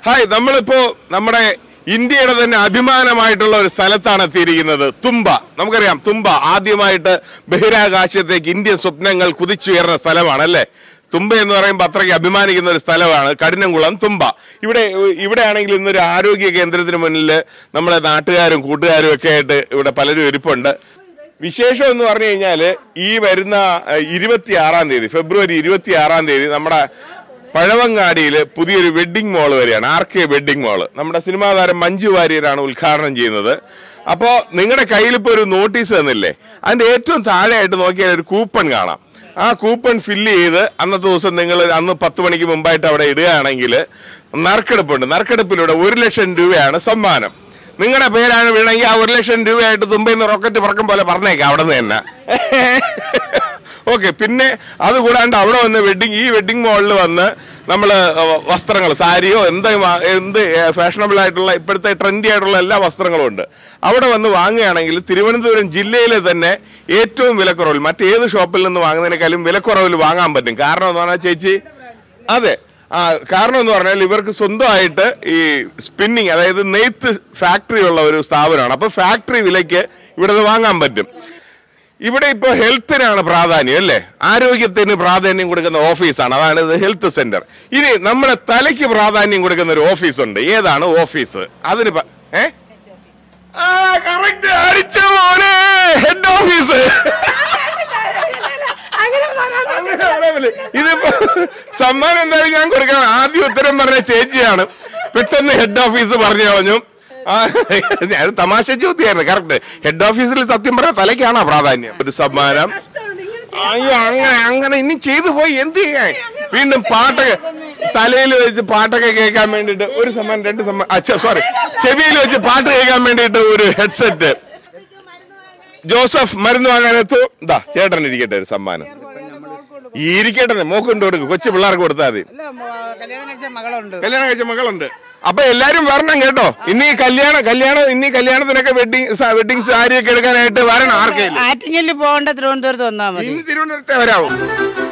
Hi നമ്മളിപ്പോ നമ്മുടെ ഇന്ത്യയുടെ തന്നെ അഭിമാനമായിട്ടുള്ള ഒരു സ്ഥലത്താണ് എത്തിയിരിക്കുന്നത് തുമ്പ നമുക്കറിയാം തുമ്പ ആദ്യമായിട്ട് ബഹിരാകാശത്തേക്ക് ഇന്ത്യൻ സ്വപ്നങ്ങൾ കുതിച്ചുയർന്ന സ്ഥലമാണ് അല്ലേ തുമ്പ എന്ന് പറയുമ്പോൾ അത്രയ്ക്ക് അഭിമാനിക്കുന്ന ഒരു സ്ഥലമാണ് കഠിനംകുളം തുമ്പ ഇവിടെ ഇവിടെ ആണെങ്കിൽ ഇന്നൊരു ആരോഗ്യ കേന്ദ്രത്തിന് മുന്നിൽ നമ്മുടെ നാട്ടുകാരും കൂട്ടുകാരും ഒക്കെ ആയിട്ട് ഇവിടെ പലരും ഇരിപ്പുണ്ട് വിശേഷം എന്ന് പറഞ്ഞു കഴിഞ്ഞാൽ ഈ വരുന്ന ഇരുപത്തി ആറാം തീയതി ഫെബ്രുവരി ഇരുപത്തി ആറാം തീയതി നമ്മുടെ പഴവങ്ങാടിയിൽ പുതിയൊരു വെഡ്ഡിംഗ് മോൾ വരികയാണ് ആർ കെ വെഡ്ഡിംഗ് മോള് നമ്മുടെ സിനിമാ താരം മഞ്ജു വാര്യരാണ് ഉദ്ഘാടനം ചെയ്യുന്നത് അപ്പോൾ നിങ്ങളുടെ കയ്യിൽ ഇപ്പോൾ ഒരു നോട്ടീസ് തന്നില്ലേ അതിന്റെ ഏറ്റവും താഴെയായിട്ട് നോക്കിയാൽ ഒരു കൂപ്പൺ കാണാം ആ കൂപ്പൺ ഫില്ല് ചെയ്ത് അന്നത്തെ ദിവസം നിങ്ങൾ അന്ന് പത്ത് മണിക്ക് മുമ്പായിട്ട് അവിടെ ഇടുകയാണെങ്കിൽ നറുക്കെടുപ്പുണ്ട് നറുക്കെടുപ്പിലൂടെ ഒരു ലക്ഷം രൂപയാണ് സമ്മാനം നിങ്ങളുടെ പേരാണ് വീണെങ്കിൽ ആ ഒരു ലക്ഷം രൂപയായിട്ട് തുമ്പയിൽ റോക്കറ്റ് പറക്കും പോലെ പറഞ്ഞേക്കാം അവിടെ നിന്ന് തന്നെ ഓക്കെ പിന്നെ അത് കൂടാണ്ട് അവിടെ വന്ന് വെഡിങ് ഈ വെഡിങ് മോളിൽ വന്ന് നമ്മൾ വസ്ത്രങ്ങൾ സാരിയോ എന്ത് വാ- എന്ത് ഫാഷനബിൾ ആയിട്ടുള്ള ഇപ്പോഴത്തെ ട്രെൻഡി ആയിട്ടുള്ള എല്ലാ വസ്ത്രങ്ങളും ഉണ്ട് അവിടെ വന്ന് വാങ്ങുകയാണെങ്കിൽ തിരുവനന്തപുരം ജില്ലയിലെ തന്നെ ഏറ്റവും വിലക്കുറവിൽ മറ്റേത് ഷോപ്പിൽ നിന്ന് വാങ്ങുന്നതിനേക്കാളും വിലക്കുറവിൽ വാങ്ങാൻ പറ്റും കാരണം എന്ന് പറഞ്ഞാൽ ചേച്ചി അതെ ആ കാരണം എന്ന് പറഞ്ഞാൽ ഇവർക്ക് സ്വന്തമായിട്ട് ഈ സ്പിന്നിങ് അതായത് നെയ്ത്ത് ഫാക്ടറി ഉള്ള ഒരു സ്ഥാപനമാണ് അപ്പൊ ഫാക്ടറി വിലയ്ക്ക് ഇവിടെ നിന്ന് വാങ്ങാൻ പറ്റും ഇവിടെ ഇപ്പോൾ ഹെൽത്തിനാണ് പ്രാധാന്യം അല്ലേ ആരോഗ്യത്തിന് പ്രാധാന്യം കൊടുക്കുന്ന ഓഫീസാണ് അതാണ് ഇത് ഹെൽത്ത് സെന്റർ ഇനി നമ്മുടെ തലയ്ക്ക് പ്രാധാന്യം കൊടുക്കുന്ന ഒരു ഓഫീസ് ഉണ്ട് ഏതാണ് ഓഫീസ് അതിന് പ- ഏ ആ കറക്റ്റ് അടിച്ച മോനെ ഹെഡ് ഓഫീസ് അങ്ങനെ പറയാൻ അങ്ങനെ പറയാമല്ലേ? ഇതിപ്പോ സമ്മാനം എന്തായാലും ഞാൻ കൊടുക്കാം ആദ്യം ഉത്തരം പറഞ്ഞ ചേച്ചിയാണ് പെട്ടെന്ന് ഹെഡ് ഓഫീസ് പറഞ്ഞു കളഞ്ഞു ആ, ഞാൻ തമാശ ചോദ്യമായിരുന്നു കറക്റ്റ് ഹെഡ് ഓഫീസിൽ സത്യം പറഞ്ഞ തലയ്ക്കാണോ പ്രാധാന്യം ഒരു സമ്മാനം കഷ്ടമുണ്ട് ഇങ്ങനെ അയ്യോ അങ്ങനെ അങ്ങനെ ഇനി ചെയ്തു പോയി എന്ത് ചെയ്യാൻ വീണ്ടും പാട്ടൊക്കെ തലയിൽ വെച്ച് പാട്ടൊക്കെ കേൾക്കാൻ വേണ്ടിട്ട് ഒരു സമ്മാനം രണ്ട് സമ്മാനം സോറി ചെവിയിൽ വെച്ച് പാട്ട് കേൾക്കാൻ വേണ്ടിട്ട് ഒരു ഹെഡ്സെറ്റ് ജോസഫ് മരുന്ന് വാങ്ങാനെത്തു ഇതാ ചേട്ടൻ ഇരിക്കട്ടെ ഒരു സമ്മാനം ഈ ഇരിക്കട്ടെ മോക്കുണ്ട് കൊടുക്കും കൊച്ചു പിള്ളേർക്ക് കൊടുത്താൽ മതി അല്ല മ- കല്യാണം കഴിച്ച മകളുണ്ട് കല്യാണം കഴിച്ച മകളുണ്ട് അപ്പൊ എല്ലാരും വരണം കേട്ടോ ഇനി കല്യാണം കല്യാണം ഇനി കല്യാണത്തിനൊക്കെ വെഡിങ് വെഡിങ് സാരിയൊക്കെ എടുക്കാനായിട്ട് വരണം ആർക്കെങ്കിലും ആറ്റിങ്ങലിൽ പോകണ്ട തിരുവനന്തപുരത്ത് വന്നാൽ മതി ഇനി തിരുവനന്തപുരത്തെ വരാവും